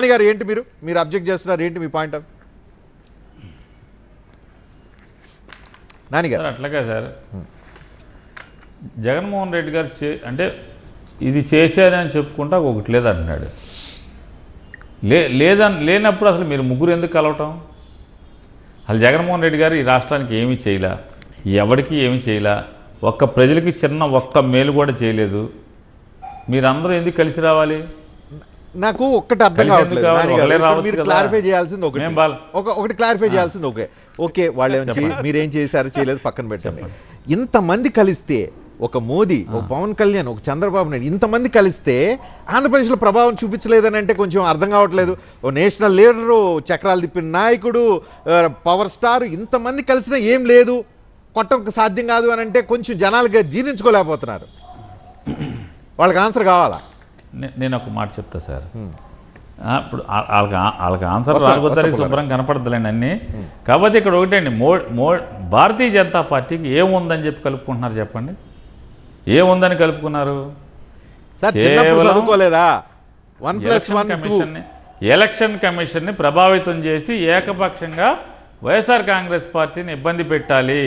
నాని గారు ఏంటి మీరు మీరు అబ్జెక్ట్ చేస్తున్నారు ఏంటి మీ పాయింట్ ఆఫ్ నాని గారు సార్ అట్లాగే సార్ జగన్మోహన్ రెడ్డి గారు చే అంటే ఇది చేశారని చెప్పుకుంటా ఒకటి లేదంటున్నాడు లే లేదని లేనప్పుడు అసలు మీరు ముగ్గురు ఎందుకు కలవటం అసలు జగన్మోహన్ రెడ్డి గారు ఈ రాష్ట్రానికి ఏమీ చేయలే ఎవరికి ఏమీ చేయలే ఒక్క ప్రజలకి చిన్న ఒక్క మేలు కూడా చేయలేదు మీరందరూ ఎందుకు కలిసి రావాలి నాకు ఒక్కటి అర్థం కలిసి కావట్లేదు ఎందుకు నాని గారు. ఒకలే ఇప్పుడు రావచ్చు మీరు కదా. క్లారిఫై చేయాల్సింది ఒకటి మేం బాల- ఒక ఒకటి క్లారిఫై చేయాల్సింది ఓకే ఓకే వాళ్ళు ఏం చేయ- మీరేం చేశారు చేయలేదు పక్కన పెట్టండి ఇంతమంది కలిస్తే ఒక మోదీ ఒక పవన్ కళ్యాణ్ ఒక చంద్రబాబు నాయుడు ఇంతమంది కలిస్తే ఆంధ్రప్రదేశ్లో ప్రభావం చూపించలేదని అంటే కొంచెం అర్థం కావట్లేదు ఓ నేషనల్ లీడరు చక్రాలు తిప్పిన నాయకుడు ఆ, పవర్ స్టార్ ఇంతమంది కలిసినా ఏం లేదు కొట్టం సాధ్యం కాదు అని అంటే కొంచెం జనాలుగా జీర్ణించుకోలేకపోతున్నారు వాళ్ళకి ఆన్సర్ కావాలా నే- నేను ఒక మాట చెప్తా సార్ ఆ, ఇప్పుడు ఆ- వాళ్ళకి ఆ- వాళ్ళకి ఆన్సర్ వస్తా- రాకపోతే వస్తా శుభ్రం కనపడదులేండి అన్ని కాకపోతే ఇక్కడ ఒకటండి మో మో భారతీయ జనతా పార్టీకి ఏముందని చెప్పి కలుపుకుంటున్నారు చెప్పండి ఏముందని కలుపుకున్నారు సార్ చిన్నప్పుడు కేవలం చదువుకోలేదా one plus election one two కమిషన్ని ఎలక్షన్ కమిషన్ని ప్రభావితం చేసి ఏకపక్షంగా వైఎస్ఆర్ కాంగ్రెస్ పార్టీని ఇబ్బంది పెట్టాలి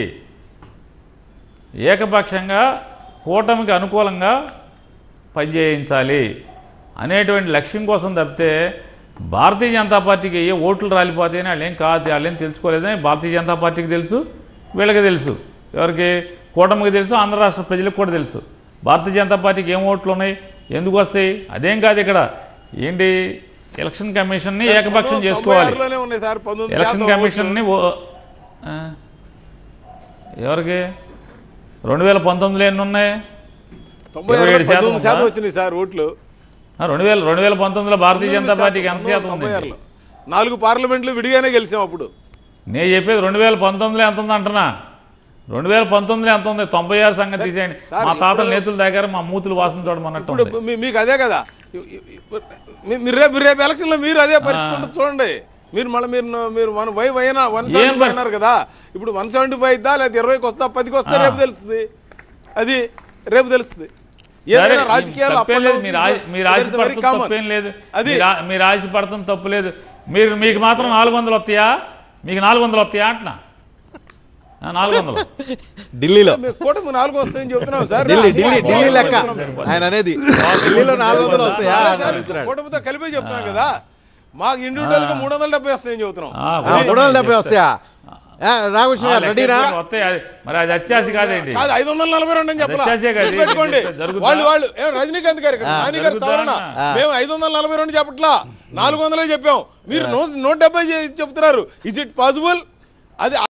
ఏకపక్షంగా కూటమికి అనుకూలంగా పనిచేయించాలి అనేటువంటి లక్ష్యం కోసం తప్పితే భారతీయ జనతా పార్టీకి ఏ ఓట్లు రాలిపోతాయని వాళ్ళు ఏం కాదు వాళ్ళు ఏం తెలుసుకోలేదని భారతీయ జనతా పార్టీకి తెలుసు వీళ్ళకి తెలుసు ఎవరికి కూటమికి తెలుసు ఆంధ్ర రాష్ట్ర ప్రజలకు కూడా తెలుసు భారతీయ జనతా పార్టీకి ఏం ఓట్లు ఉన్నాయి ఎందుకు వస్తాయి అదేం కాదు ఇక్కడ ఏంటి ఎలక్షన్ కమిషన్ని ఏకపక్షం తొంభై చేసుకోవాలి ఆరులోనే ఉన్నాయి సార్ పంతొమ్మిది ఎలక్షన్ శాతం కమిషన్ని ఓ- ఆ. ఎవరికి రెండు వేల పంతొమ్మిదిలో ఎన్ని ఉన్నాయి ఓట్లు. తొంభై ఇరవై ఆరులో ఏడు శాతం పంతొమ్మిది శాతం ఉందా? వచ్చినాయి సార్ ఓట్లు ఆ, రెండు వేల రెండు వేల పంతొమ్మిదిలో భారతీయ జనతా పంతొమ్మిది పార్టీకి ఎంత శాతం, శాతం ఉంది తొంభై ఆరులో. నాలుగు పార్లమెంట్లు విడిగానే గెలిచాం అప్పుడు నేను చెప్పేది రెండు వేల పంతొమ్మిదిలో ఎంత ఉంది అంటున్నా రెండు వేల పంతొమ్మిదిలో ఎంత ఉంది తొంభై ఆరు సంగతి తీసేయండి సార్, మా తాతల ఇప్పుడు- నేతుల దగ్గర మా మూతులు వాసన చూడమన్నట్టు ఇప్పుడు ఉంది. మీ- మీకు అదే కదా ఇ- ఇ- ఇ- మీ- మీరు రేపు రేపు ఎలక్షన్లో మీరు అదే పరిస్థితి ఉంటుంది చూడండి మీరు మళ్ళీ మీరు మీరు వన్ వై వైనా వన్ సెవెంటీ ఏం ఫైవ్ పరి- అన్నారు కదా ఇప్పుడు వన్ సెవెంటీ ఫైవ్ ఇద్దా లేదా ఇరవైకి వస్తా పదికి వస్తే ఆ. రేపు తెలుస్తుంది అది రేపు తెలుస్తుంది సరే, ఏదైనా రాజకీయాలు తప్పేం up and లేదు. downs మీరు is- ఆశ- మీరు that is ఆశపడటం very common. తప్పేం లేదు అది మీరు ఆ- మీరు ఆశపడటం తప్పు లేదు మీరు మీకు మాత్రం నాలుగు వందలు వస్తాయా మీకు నాలుగు వందలు వస్తాయా అంటున్నా ఆ, నాలుగు వందలు ఢిల్లీలో మేము కూటమి నాలుగు వస్తాయని చెప్తున్నాం సార్ ఢిల్లీ ఢిల్లీ అన్ని ఢిల్లీ అన్ని లెక్క చెప్తున్నాం. ఆయన అనేది ఢిల్లీలో నాలుగు వందలు వస్తాయా అదే అని సార్, అడుగుతున్నాడు. కూటమితో కలిపే చెప్తున్నాం కదా మాకు ఇండివిజువల్ గా మూడు వందల డెబ్బై వస్తాయని చెబుతున్నాం ఆ, ఆ, మూడు వందల డెబ్బై వస్తాయా ఆ, రామకృష్ణ ఆ, గారు లెక్క రెడీనా వేసుకొని వస్తాయి అది మరి అది అత్యాశ కాదేంటి కాదు ఐదు వందల నలభై రెండు అని చెప్పలా వ్యత్యాసే కదా, గుర్తు పెట్టుకోండి ఇది జరుగుతుందా? వాళ్ళు వాళ్ళు ఏ, రజనీకాంత్ గారు ఇక్కడ నాని గారు జరుగుతుందా సవరణ అన్న? మేము ఐదు వందల నలభై రెండు చెప్పట్లా నాలుగు వందలే చెప్పాం మీరు నూ- నూట డెబ్బై చెప్తున్నారు ఇజ్ ఇట్ పాసిబుల్ అది